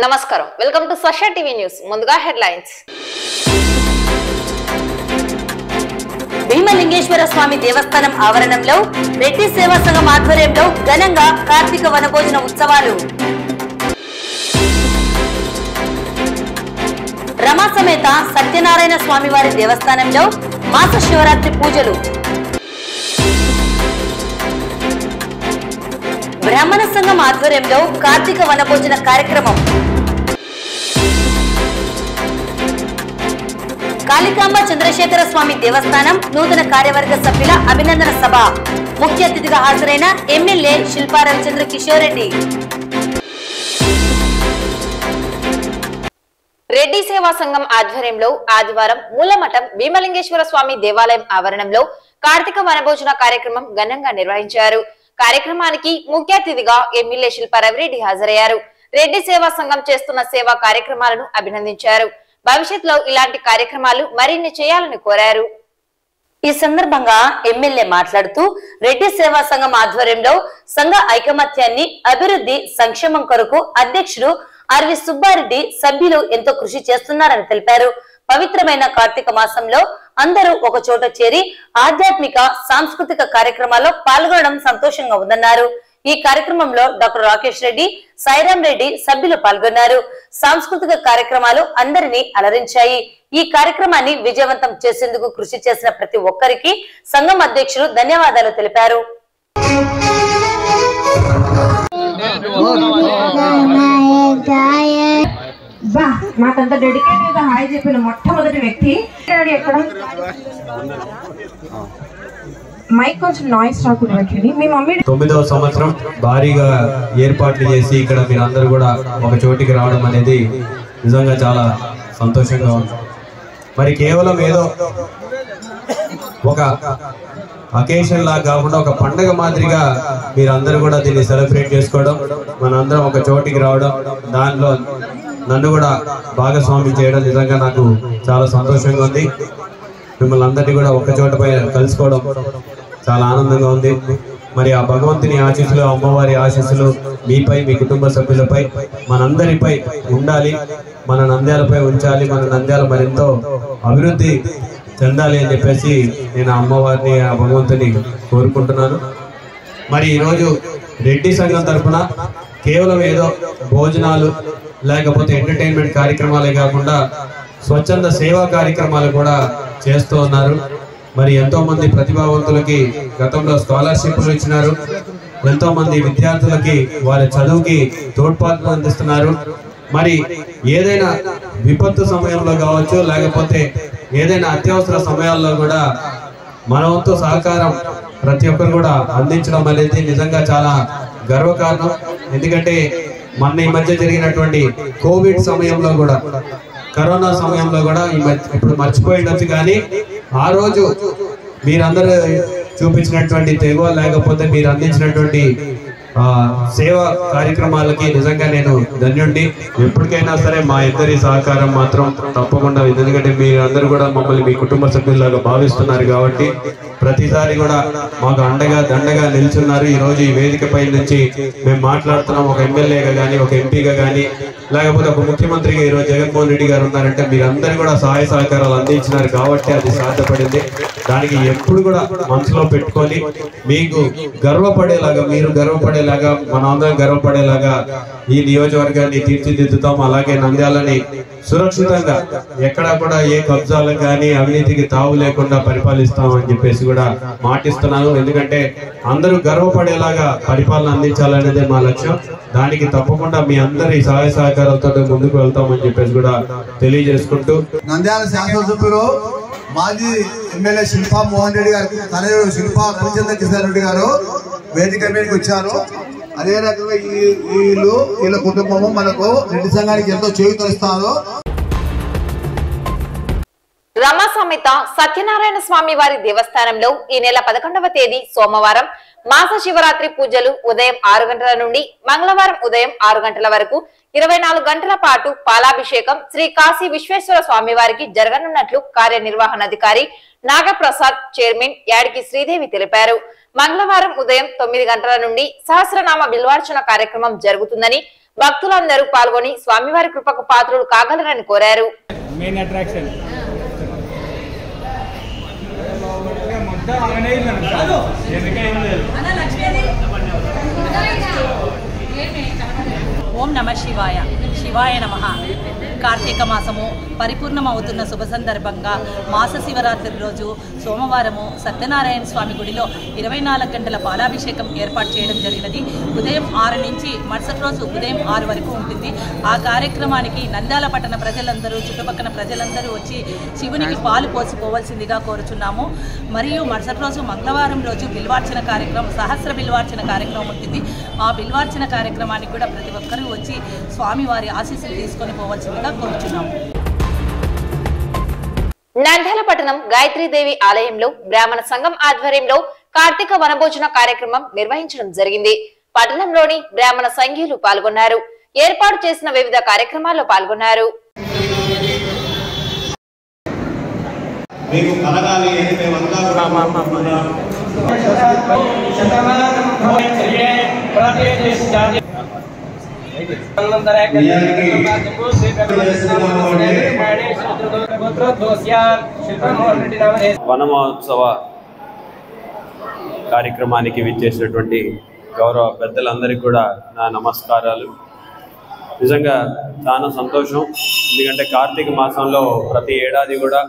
నమస్కారం welcome to Sasha TV news ముందుగా headlines Bhimalingeshwara Swamy దేవస్థానం ఆవరణంలో రెడ్డి సేవా సంఘం ఆధ్వర్యంలో ఘనంగా కార్తీక వనభోజన ఉత్సవాలు రమా సమేత సత్యనారాయణ స్వామివారి దేవస్థానంలో మాస శివరాత్రి పూజలు బ్రాహ్మణ సంఘం ఆధ్వర్యంలో కార్తీక వనభోజన కార్యక్రమం కాళికాంబ చంద్రశేఖర స్వామి దేవస్థానం నూతన కార్యవర్గ సభ్యుల అభినందన సభ ముఖ్య అతిథిగా హాజరైన ఎమ్మెల్యే శిల్పా రవిచంద్ర కిషోర్ రెడ్డి రెడ్డి సేవా సంఘం ఆధ్వర్యంలో ఆదివారం మూలమఠం భీమలింగేశ్వర స్వామి దేవాలయం ఆవరణంలో కార్తీక వనభోజన కార్యక్రమం ఘనంగా నిర్వహించారు కార్యక్రమానికి ముఖ్య అతిథిగా ఎమ్మెల్యే శిల్పారవిరెడ్డి హాజరయ్యారు రెడ్డి సేవా సంఘం చేస్తున్న సేవా కార్యక్రమాలను అభినందించారు భవిష్యత్తులో ఇలాంటి కార్యక్రమాలు మరిన్ని చేయాలని కోరారు ఈ సందర్భంగా ఎమ్మెల్యే మాట్లాడుతూ రెడ్డి సేవా సంఘం ఆధ్వర్యంలో సంఘ ఐకమత్యాన్ని అభివృద్ధి సంక్షేమం కొరకు అధ్యక్షుడు ఆర్వి సుబ్బారెడ్డి సభ్యులు ఎంతో కృషి చేస్తున్నారని తెలిపారు పవిత్రమైన కార్తీక మాసంలో అందరూ ఒక చోట చేరి ఆధ్యాత్మిక సాంస్కృతిక కార్యక్రమాల్లో పాల్గొనడం సంతోషంగా ఉందన్నారు ఈ కార్యక్రమంలో డాక్టర్ రాకేష్ రెడ్డి సాయిరాం రెడ్డి సభ్యులు పాల్గొన్నారు సాంస్కృతిక కార్యక్రమాలు అందరినీ అలరించాయి ఈ కార్యక్రమాన్ని విజయవంతం చేసేందుకు కృషి చేసిన ప్రతి ఒక్కరికి సంఘం అధ్యక్షులు ధన్యవాదాలు తెలిపారు బా మాకంత డెడికేటెడ్ గా హాయ్ చెప్పిన మొట్టమొదటి వ్యక్తి డాడీ ఎక్కడ మైక్ కొంచెం నాయిస్ రాకుండా పెట్టండి మీ మమ్మీ తొమ్మిదవ సంవత్సరం భారీగా ఏర్పాట్లు చేసి ఇక్కడ మీరందరూ కూడా ఒక చోటికి రావడం అనేది నిజంగా చాలా సంతోషంగా ఉంది మరి కేవలం ఏదో ఒక అకేషన్ లాగా కాకుండా ఒక పండగ మాదిరిగా మీరందరూ కూడా దీన్ని సెలబ్రేట్ చేసుకోవడం మనందరం ఒక చోటికి రావడం దానిలో నన్ను కూడా భాగస్వామి చేయడం నిజంగా నాకు చాలా సంతోషంగా ఉంది మిమ్మల్ని అందరినీ కూడా ఒక చోటపై కలుసుకోవడం చాలా ఆనందంగా ఉంది మరి ఆ భగవంతుని ఆశీస్సులు అమ్మవారి ఆశీస్సులు మీపై మీ కుటుంబ సభ్యులపై మనందరిపై ఉండాలి మన నంద్యాలపై ఉంచాలి మన నంద్యాల మరెంతో అభివృద్ధి చెందాలి అని చెప్పేసి నేను ఆ అమ్మవారిని ఆ భగవంతుని కోరుకుంటున్నాను మరి ఈరోజు రెడ్డి సంఘం తరఫున కేవలం ఏదో భోజనాలు లేకపోతే ఎంటర్టైన్మెంట్ కార్యక్రమాలే కాకుండా స్వచ్ఛంద సేవా కార్యక్రమాలు కూడా చేస్తూ ఉన్నారు మరి ఎంతో మంది ప్రతిభావంతులకి గతంలో స్కాలర్షిప్లు ఇచ్చినారు ఎంతో మంది విద్యార్థులకి వారి చదువుకి తోడ్పాట్లు అందిస్తున్నారు మరి ఏదైనా విపత్తు సమయంలో కావచ్చు లేకపోతే ఏదైనా అత్యవసర సమయాల్లో కూడా మన వంతు సహకారం ప్రతి ఒక్కరు కూడా అందించడం అనేది నిజంగా చాలా గర్వకారణం ఎందుకంటే మొన్న ఈ మధ్య జరిగినటువంటి కోవిడ్ సమయంలో కూడా కరోనా సమయంలో కూడా ఈ మధ్య ఇప్పుడు మర్చిపోయిండొచ్చు కానీ ఆ రోజు మీరందరూ చూపించినటువంటి తెగువ లేకపోతే మీరు అందించినటువంటి ఆ సేవా కార్యక్రమాలకి నిజంగా నేను ధన్యుండి ఎప్పటికైనా సరే మా ఇద్దరి సహకారం మాత్రం తప్పకుండా ఉంది. ఎందుకంటే మీరందరూ కూడా మమ్మల్ని మీ కుటుంబ సభ్యుల్లాగా భావిస్తున్నారు కాబట్టి ప్రతిసారి కూడా మాకు అండగా దండగా నిల్చున్నారు ఈ రోజు ఈ వేదిక పై నుంచి మేము మాట్లాడుతున్నాం ఒక ఎమ్మెల్యేగా కానీ ఒక ఎంపీగా కానీ లేకపోతే ఒక ముఖ్యమంత్రిగా ఈరోజు జగన్మోహన్ రెడ్డి గారు ఉన్నారంటే మీరందరూ కూడా సహాయ సహకారాలు అందించినారు కాబట్టి అది సాధ్యపడింది దానికి ఎప్పుడు కూడా మనసులో పెట్టుకొని మీకు గర్వపడేలాగా మీరు గర్వపడేలాగా మనందరం గర్వపడేలాగా ఈ నియోజకవర్గాన్ని తీర్చిదిద్దుతాం అలాగే నంద్యాలని సురక్షితంగా ఎక్కడా కూడా ఏ కబ్జాలకు కానీ అవినీతికి తావు లేకుండా పరిపాలిస్తాం అని చెప్పేసి కూడా మాటిస్తున్నాను ఎందుకంటే అందరూ గర్వపడేలాగా పరిపాలన అందించాలనేదే మా లక్ష్యం దానికి తప్పకుండా మీ అందరి సహాయ సహకారాలతో ముందుకు వెళ్తామని చెప్పేసి కూడా తెలియజేసుకుంటూ నంద్యాల శాసనసభ్యులు మాజీ ఎమ్మెల్యే శిల్పా మోహన్ రెడ్డి గారికి తనయుడు శిల్పా రవిచంద్ర కిషన్ రెడ్డి గారు వేదిక మీదకి వచ్చారు అదే రకంగా ఈ వీళ్ళు వీళ్ళ కుటుంబము మనకు రెడ్డి సంఘానికి ఎంతో చేయూతనిస్తారు రమా సమేత సత్యనారాయణ స్వామి వారి దేవస్థానంలో ఈ నెల పదకొండవ తేదీ సోమవారం మాస శివరాత్రి పూజలు ఉదయం ఆరు గంటల నుండి మంగళవారం ఉదయం ఆరు గంటల వరకు ఇరవై నాలుగు గంటల పాటు పాలాభిషేకం శ్రీ కాశీ విశ్వేశ్వర స్వామి వారికి జరగనున్నట్లు కార్యనిర్వహణాధికారి నాగప్రసాద్ చైర్మన్ యాడికి శ్రీదేవి తెలిపారు మంగళవారం ఉదయం తొమ్మిది గంటల నుండి సహస్రనామ బిల్వార్చన కార్యక్రమం జరుగుతుందని భక్తులందరూ పాల్గొని స్వామివారి కృపకు పాత్రులు కాగలరని కోరారు మెయిన్ అట్రాక్షన్ మొత్తం అలానే ఎందుకే ఏం లేదు ఓం నమ శివాయ శివాయ నమ కార్తీక మాసము పరిపూర్ణమవుతున్న శుభ సందర్భంగా మాస శివరాత్రి రోజు సోమవారము సత్యనారాయణ స్వామి గుడిలో ఇరవై నాలుగు గంటల పాలాభిషేకం ఏర్పాటు చేయడం జరిగినది ఉదయం ఆరు నుంచి మరుసటి రోజు ఉదయం ఆరు వరకు ఉంటుంది ఆ కార్యక్రమానికి నంద్యాల పట్టణ ప్రజలందరూ చుట్టుపక్కల ప్రజలందరూ వచ్చి శివునికి పాలు పోసిపోవలసిందిగా కోరుచున్నాము మరియు మరుసటి రోజు మంగళవారం రోజు బిల్వార్చన కార్యక్రమం సహస్ర బిల్వార్చన కార్యక్రమం ఉంటుంది ఆ బిల్వార్చన కార్యక్రమానికి కూడా ప్రతి ఒక్కరూ వచ్చి స్వామివారి ఆశీస్సులు తీసుకొని పోవలసిందిగా కోరుచున్నాము నంద్యాల పట్టణం గాయత్రీదేవి ఆలయంలో బ్రాహ్మణ సంఘం ఆధ్వర్యంలో కార్తీక వనభోజన కార్యక్రమం నిర్వహించడం జరిగింది పట్టణంలోని బ్రాహ్మణ సంఘీయులు పాల్గొన్నారు ఏర్పాటు చేసిన వివిధ కార్యక్రమాల్లో పాల్గొన్నారు మీకు కలగాలి అని మేమంతా కూడా కోరుకుంటున్నాం. వనమహోత్సవ కార్యక్రమానికి విచ్చేసినటువంటి గౌరవ పెద్దలందరికీ కూడా నా నమస్కారాలు నిజంగా చాలా సంతోషం ఎందుకంటే కార్తీక మాసంలో ప్రతి ఏడాది కూడా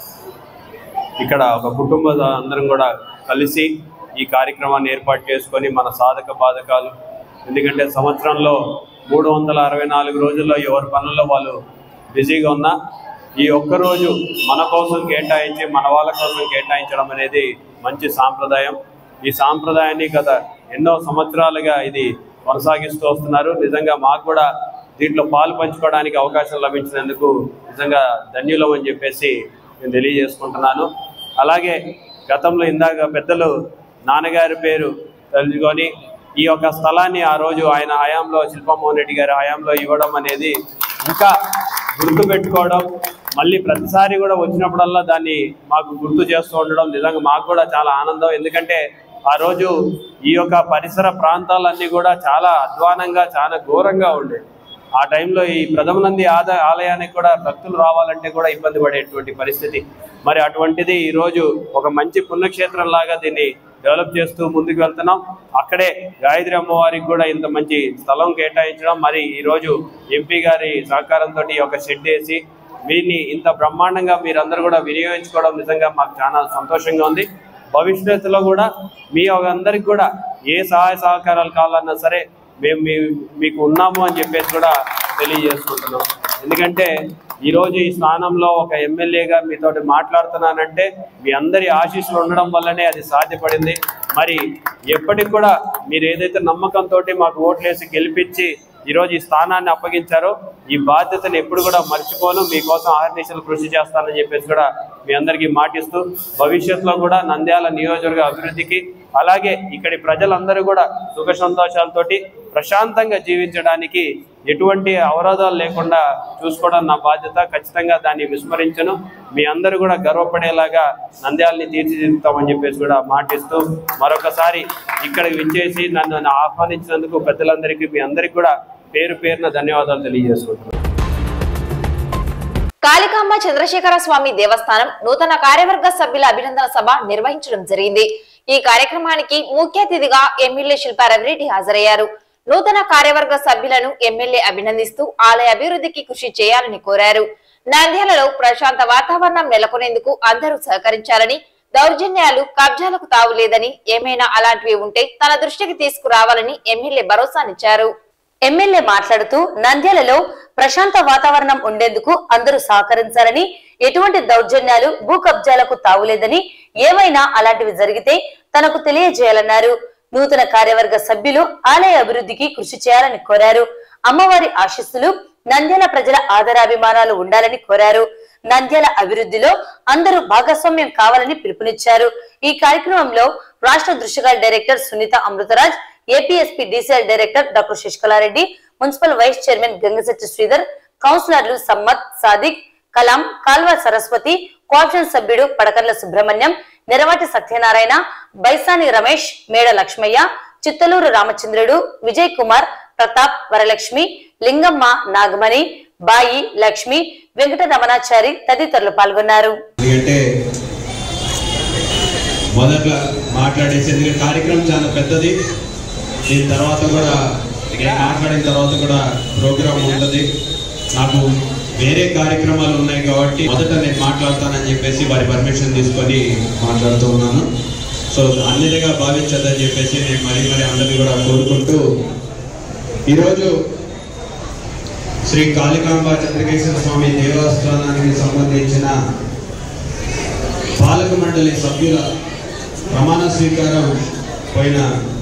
ఇక్కడ ఒక కుటుంబ అందరం కూడా కలిసి ఈ కార్యక్రమాన్ని ఏర్పాటు చేసుకొని మన సాధక బాధకాలు ఎందుకంటే సంవత్సరంలో మూడు వందల అరవై నాలుగు రోజుల్లో ఎవరి పనుల్లో వాళ్ళు బిజీగా ఉన్నా ఈ ఒక్క రోజు మన కోసం కేటాయించి మన వాళ్ళ కోసం కేటాయించడం అనేది మంచి సాంప్రదాయం ఈ సాంప్రదాయాన్ని గత ఎన్నో సంవత్సరాలుగా ఇది కొనసాగిస్తూ వస్తున్నారు నిజంగా మాకు కూడా దీంట్లో పాలు పంచుకోవడానికి అవకాశం లభించినందుకు నిజంగా ధన్యులం అని చెప్పేసి నేను తెలియజేసుకుంటున్నాను అలాగే గతంలో ఇందాక పెద్దలు నాన్నగారి పేరు తెలుసుకొని ఈ యొక్క స్థలాన్ని ఆ రోజు ఆయన హయాంలో శిల్పమోహన్ రెడ్డి గారి హయాంలో ఇవ్వడం అనేది ఇంకా గుర్తు పెట్టుకోవడం మళ్ళీ ప్రతిసారి కూడా వచ్చినప్పుడల్లా దాన్ని మాకు గుర్తు చేస్తూ ఉండడం నిజంగా మాకు కూడా చాలా ఆనందం ఎందుకంటే ఆ రోజు ఈ యొక్క పరిసర ప్రాంతాలన్నీ కూడా చాలా అధ్వానంగా చాలా ఘోరంగా ఉండేవి ఆ టైంలో ఈ ప్రథమ నంది ఆద ఆలయానికి కూడా భక్తులు రావాలంటే కూడా ఇబ్బంది పడేటువంటి పరిస్థితి మరి అటువంటిది ఈరోజు ఒక మంచి పుణ్యక్షేత్రం లాగా దీన్ని డెవలప్ చేస్తూ ముందుకు వెళ్తున్నాం అక్కడే గాయత్రి అమ్మవారికి కూడా ఇంత మంచి స్థలం కేటాయించడం మరి ఈరోజు ఎంపీ గారి సహకారంతో ఈ యొక్క షెడ్ వేసి వీరిని ఇంత బ్రహ్మాండంగా మీరందరూ కూడా వినియోగించుకోవడం నిజంగా మాకు చాలా సంతోషంగా ఉంది భవిష్యత్తులో కూడా మీ అందరికి కూడా ఏ సహాయ సహకారాలు కావాలన్నా సరే మేము మీ మీకు ఉన్నాము అని చెప్పేసి కూడా తెలియజేసుకుంటున్నాం ఎందుకంటే ఈరోజు ఈ స్థానంలో ఒక ఎమ్మెల్యేగా మీతోటి మాట్లాడుతున్నానంటే మీ అందరి ఆశీస్సులు ఉండడం వల్లనే అది సాధ్యపడింది మరి ఎప్పటికి కూడా మీరు ఏదైతే నమ్మకంతో మాకు ఓట్లేసి గెలిపించి ఈరోజు ఈ స్థానాన్ని అప్పగించారో ఈ బాధ్యతను ఎప్పుడు కూడా మర్చిపోను మీకోసం ఆహర్నిశలు కృషి చేస్తానని చెప్పేసి కూడా మీ అందరికీ మాటిస్తూ భవిష్యత్తులో కూడా నంద్యాల నియోజకవర్గ అభివృద్ధికి అలాగే ఇక్కడి ప్రజలందరూ కూడా సుఖ సంతోషాలతోటి ప్రశాంతంగా జీవించడానికి ఎటువంటి అవరోధాలు లేకుండా చూసుకోవడం నా బాధ్యత ఖచ్చితంగా దాన్ని విస్మరించను మీ అందరూ కూడా గర్వపడేలాగా నంద్యాలని తీర్చిదిద్దుతామని చెప్పేసి కూడా మాటిస్తూ మరొకసారి ఇక్కడికి విచ్చేసి నన్ను ఆహ్వానించినందుకు పెద్దలందరికీ మీ అందరికీ కూడా పేరు పేరున ధన్యవాదాలు తెలియజేసుకుంటున్నాను కాళికాంబ చంద్రశేఖర స్వామి దేవస్థానం నూతన కార్యవర్గ సభ్యుల అభినందన సభ నిర్వహించడం జరిగింది ఈ కార్యక్రమానికి ముఖ్య అతిథిగా ఎమ్మెల్యే శిల్పా రవిరెడ్డి హాజరయ్యారు నూతన కార్యవర్గ సభ్యులను ఎమ్మెల్యే అభినందిస్తూ ఆలయ అభివృద్ధికి కృషి చేయాలని కోరారు నంద్యాలలో ప్రశాంత వాతావరణం నెలకొనేందుకు అందరూ సహకరించాలని దౌర్జన్యాలు కబ్జాలకు తావులేదని ఏమైనా అలాంటివి ఉంటే తన దృష్టికి తీసుకురావాలని ఎమ్మెల్యే భరోసానిచ్చారు ఎమ్మెల్యే మాట్లాడుతూ నంద్యాలలో ప్రశాంత వాతావరణం ఉండేందుకు అందరూ సహకరించాలని ఎటువంటి దౌర్జన్యాలు భూ కబ్జాలకు తావులేదని ఏమైనా అలాంటివి జరిగితే తనకు తెలియజేయాలన్నారు నూతన కార్యవర్గ సభ్యులు ఆలయ అభివృద్ధికి కృషి చేయాలని కోరారు అమ్మవారి ఆశీస్సులు నంద్యాల ప్రజల ఆదరాభిమానాలు ఉండాలని కోరారు నంద్యాల అభివృద్ధిలో అందరూ భాగస్వామ్యం కావాలని పిలుపునిచ్చారు ఈ కార్యక్రమంలో రాష్ట్ర దృశ్యకాల director Sunitha Amritraj APSP DCL director doctor Sasikala Reddy municipal vice chairman Gangasetty Sridhar కౌన్సిలర్లు సమ్మత్ సాదిక్ కలాం కాల్వ సరస్వతి కోఆప్షన్ సభ్యుడు పడకర్ల సుబ్రహ్మణ్యం నిరవాటి సత్యనారాయణ బైసాని రమేష్ మేడ లక్ష్మయ్య చిత్తలూరు రామచంద్రుడు విజయ్ కుమార్ ప్రతాప్ వరలక్ష్మి లింగమ్మ నాగమణి బాయి లక్ష్మి వెంకట రమణాచారి తదితరులు పాల్గొన్నారు ఎందుకంటే మొదట్లో మాట్లాడేసి ఎందుకంటే కార్యక్రమం చాలా పెద్దది దీని తర్వాత కూడా నేను మాట్లాడిన తర్వాత కూడా ప్రోగ్రామ్ ఉంటుంది నాకు వేరే కార్యక్రమాలు ఉన్నాయి కాబట్టి మొదట నేను మాట్లాడతానని చెప్పేసి వారి పర్మిషన్ తీసుకొని మాట్లాడుతూ ఉన్నాను సో అన్నిదిగా భావించదని చెప్పేసి నేను మరీ మరీ అందరినీ కూడా కోరుకుంటూ ఈరోజు శ్రీ కాళికాంబ చంద్రకేశ్వర స్వామి దేవస్థానానికి సంబంధించిన పాలక మండలి సభ్యుల ప్రమాణ స్వీకారం పోయిన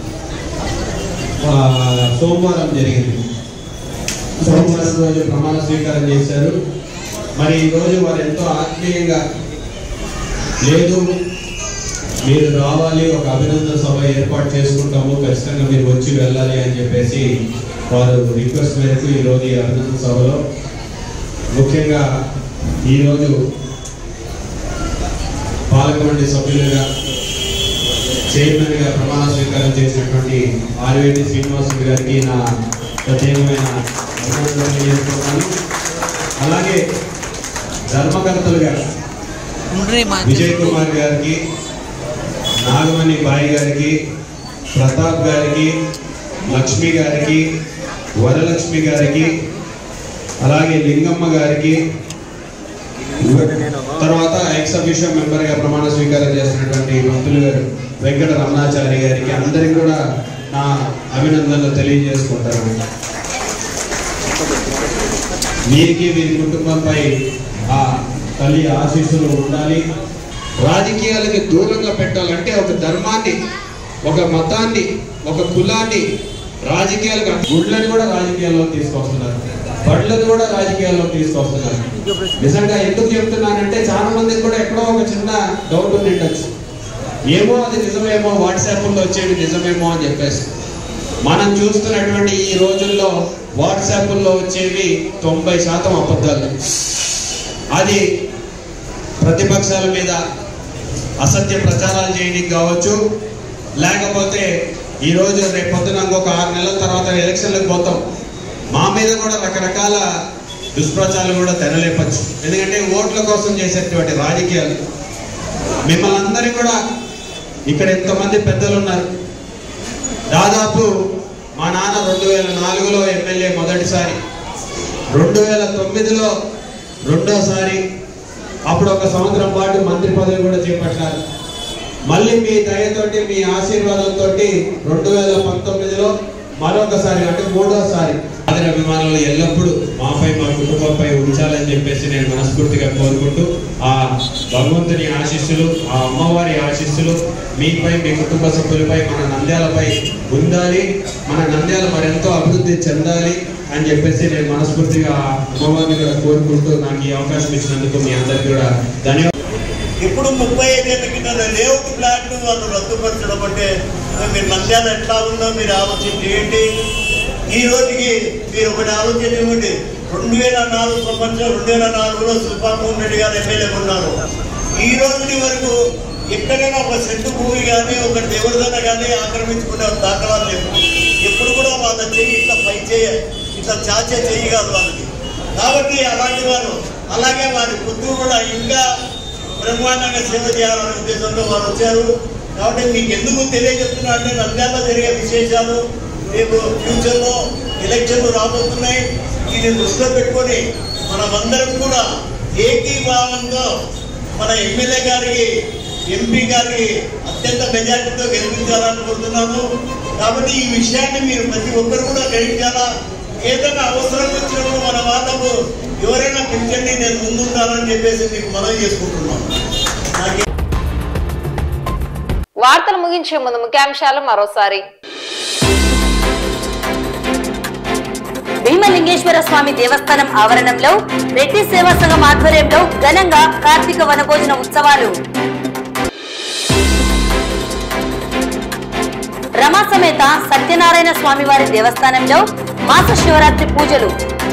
ఆ, సోమవారం జరిగింది సోమవారం రోజు ప్రమాణ స్వీకారం చేశారు మరి ఈ రోజు వారు ఎంతో ఆత్మీయంగా లేదు మీరు రావాలి ఒక అభినందన సభ ఏర్పాటు చేసుకుంటాము ఖచ్చితంగా మీరు వచ్చి వెళ్ళాలి అని చెప్పేసి వారు రిక్వెస్ట్ మేరకు ఈరోజు ఈ అభినందన సభలో ముఖ్యంగా ఈరోజు పాలక మండలి సభ్యులుగా చైర్మన్ గా ప్రమాణ స్వీకారం చేసినటువంటి ఆర్వేటి శ్రీనివాసులు గారికి నా ప్రత్యేకమైన అభినందనలు తెలియజేస్తున్నాను అలాగే ధర్మకర్తలుగా విజయ్ కుమార్ గారికి నాగమణి బాయి గారికి ప్రతాప్ గారికి లక్ష్మి గారికి వరలక్ష్మి గారికి అలాగే లింగమ్మ గారికి తర్వాత ఎక్స్ అఫీషియల్ మెంబర్ గా ప్రమాణ స్వీకారం చేసినటువంటి మంత్రులు గారు వెంకట రమణాచారి గారికి అందరికి కూడా నా అభినందనలు తెలియజేసుకుంటాను వీరికి వీరి కుటుంబంపై ఆ తల్లి ఆశీస్సులు ఉండాలి రాజకీయాలకి దూరంగా పెట్టాలంటే ఒక ధర్మాన్ని ఒక మతాన్ని ఒక కులాన్ని రాజకీయాలకు గుడ్లను కూడా రాజకీయాల్లో తీసుకొస్తున్నారు బడులను కూడా రాజకీయాల్లో తీసుకొస్తున్నారు నిజంగా ఎందుకు చెప్తున్నానంటే చాలా మందికి కూడా ఎక్కడో ఒక చిన్న డౌట్ ఉండి ఉండొచ్చు ఏమో అది నిజమేమో వాట్సాప్లో వచ్చేవి నిజమేమో అని చెప్పేసి మనం చూస్తున్నటువంటి ఈ రోజుల్లో వాట్సాప్లో వచ్చేవి తొంభై శాతం అబద్ధాలు అది ప్రతిపక్షాల మీద అసత్య ప్రచారాలు చేయడానికి కావచ్చు లేకపోతే ఈ రోజు రేపు పొద్దున ఇంకొక ఆరు నెలల తర్వాత ఎలక్షన్లకు పోతాం మా మీద కూడా రకరకాల దుష్ప్రచారాలు కూడా తెరలేపచ్చు ఎందుకంటే ఓట్ల కోసం చేసేటువంటి రాజకీయాలు మిమ్మల్ని అందరినీ కూడా ఇక్కడ ఎంతమంది పెద్దలు ఉన్నారు దాదాపు మా నాన్న రెండు వేల నాలుగులో ఎమ్మెల్యే మొదటిసారి రెండు వేల తొమ్మిదిలో రెండోసారి అప్పుడు ఒక సంవత్సరం పాటు మంత్రి పదవి కూడా చేపట్టారు మళ్ళీ మీ దయతోటి మీ ఆశీర్వాదంతో రెండు వేల పంతొమ్మిదిలో మరొకసారి అంటే మూడోసారి ఆదర అభిమానులు ఎల్లప్పుడూ మాపై మా కుటుంబంపై ఉంచాలని చెప్పేసి నేను మనస్ఫూర్తిగా కోరుకుంటూ ఆ భగవంతుని ఆశీస్సులు ఆ అమ్మవారి ఆశీస్సులు మీపై మీ కుటుంబ సభ్యులపై మన నంద్యాలపై ఉండాలి మన నంద్యాల మరెంతో అభివృద్ధి చెందాలి అని చెప్పేసి నేను మనస్ఫూర్తిగా ఆ అమ్మవారిని కూడా కోరుకుంటూ నాకు ఈ అవకాశం ఇచ్చినందుకు మీ అందరికీ కూడా ధన్యవాదాలు ఇప్పుడు ముప్పై ఐదేళ్ల కింద లేఅవుట్ ప్లాట్లు వాళ్ళు రద్దుపరచడం అంటే మీరు నంద్యాల ఎట్లా ఉందో మీరు ఆలోచన చేయండి ఈ రోజుకి మీరు ఒకటి ఆలోచన ఇవ్వండి రెండు వేల నాలుగు సంవత్సరం రెండు వేల నాలుగులో సుల్పామోహన్ రెడ్డి గారు ఎమ్మెల్యే ఉన్నారు ఈ రోజుని వరకు ఎక్కడైనా ఒక సెంటు భూమి కానీ ఒక దేవదన కానీ ఆక్రమించుకునే దాఖలాలు లేవు ఎప్పుడు కూడా వాళ్ళ చెయ్యి ఇట్లా పై చేయ ఇట్లా చాచే చెయ్యి కాదు వాళ్ళకి కాబట్టి అలాంటి వారు అలాగే వారి పుత్రులు కూడా ఇంకా బ్రహ్మాండంగా సేవ చేయాలనే ఉద్దేశంతో వారు వచ్చారు కాబట్టి మీకు ఎందుకు తెలియజెప్తున్నా అంటే నంద్యాలలో జరిగే విశేషాలు రేపు ఫ్యూచర్లో ఎలక్షన్లు రాబోతున్నాయి ఇది దృష్టిలో పెట్టుకొని మనమందరం కూడా ఏకీభావంతో మన ఎమ్మెల్యే గారికి ఎంపీ గారికి అత్యంత మెజార్టీతో గెలిపించాలని కోరుతున్నాను కాబట్టి ఈ విషయాన్ని మీరు ప్రతి ఒక్కరు కూడా గ్రహించాలా ఏదైనా అవసరం వచ్చినప్పుడు మన వాళ్ళకు ఎవరైనా పిలిచండి నేను ముందుంటానని చెప్పేసి మీకు మనవి చేసుకుంటున్నాను నాకు వార్తలు ముగించే ముందు ముఖ్యాంశాలు మరోసారి భీమలింగేశ్వర స్వామి దేవస్థానం ఆవరణంలో రెడ్డి సేవా సంఘం ఆధ్వర్యంలో ఘనంగా కార్తీక వనభోజన ఉత్సవాలు రమా సమేత సత్యనారాయణ స్వామి వారి దేవస్థానంలో మాస శివరాత్రి పూజలు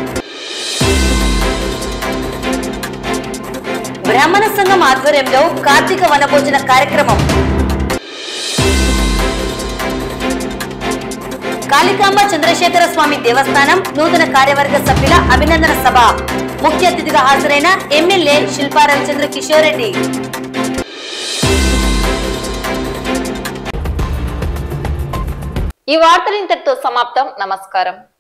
బ్రాహ్మణ సంఘం ఆధ్వర్యంలో కార్తీక వనభోజన కార్యక్రమం కాళీ మల్లికాంబ చంద్రశేఖర స్వామి దేవస్థానం నూతన కార్యవర్గ సభ్యుల అభినందన సభ ముఖ్య అతిథిగా హాజరైన ఎమ్మెల్యే శిల్పా రవిచంద్ర కిషోర్ రెడ్డి ఈ వార్తలు ఇంతటితో సమాప్తం నమస్కారం